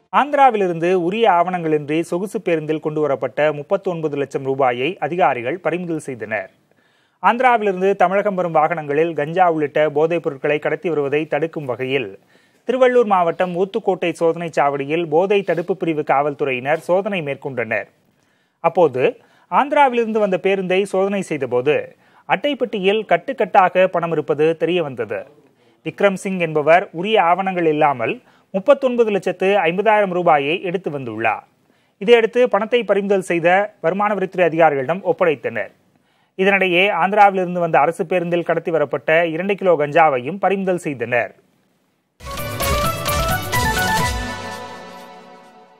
ஆந்திராவிலிருந்து உரிய ஆவணங்களின்றி சொகுசு பேருந்தில் கொண்டு வரப்பட்ட முப்பத்தி ஒன்பது லட்சம் ரூபாயை அதிகாரிகள் பறிமுதல் செய்தனர் ஆந்திராவிலிருந்து தமிழகம் வரும் வாகனங்களில் கஞ்சா உள்ளிட்ட போதைப் பொருட்களை கடத்தி வருவதை தடுக்கும் வகையில் திருவள்ளூர் மாவட்டம் ஊத்துக்கோட்டை சோதனைச் சாவடியில் போதை தடுப்பு பிரிவு காவல்துறையினர் சோதனை மேற்கொண்டனர் அப்போது ஆந்திராவிலிருந்து வந்த பேருந்தை சோதனை செய்தபோது அட்டைப்பெட்டியில் கட்டுக்கட்டாக பணம் இருப்பது தெரிய வந்தது விக்ரம் சிங் என்பவர் உரிய ஆவணங்கள் இல்லாமல் முப்பத்தொன்பது லட்சத்து ஐம்பதாயிரம் ரூபாயை எடுத்து வந்துள்ளார் இதையடுத்து பணத்தை பறிமுதல் செய்த வருமான வரித்துறை அதிகாரிகளிடம் ஒப்படைத்தனர் இதனிடையே ஆந்திராவிலிருந்து வந்த அரசு பேருந்தில் கடத்தி வரப்பட்ட இரண்டு கிலோ கஞ்சாவையும் பறிமுதல் செய்தனர்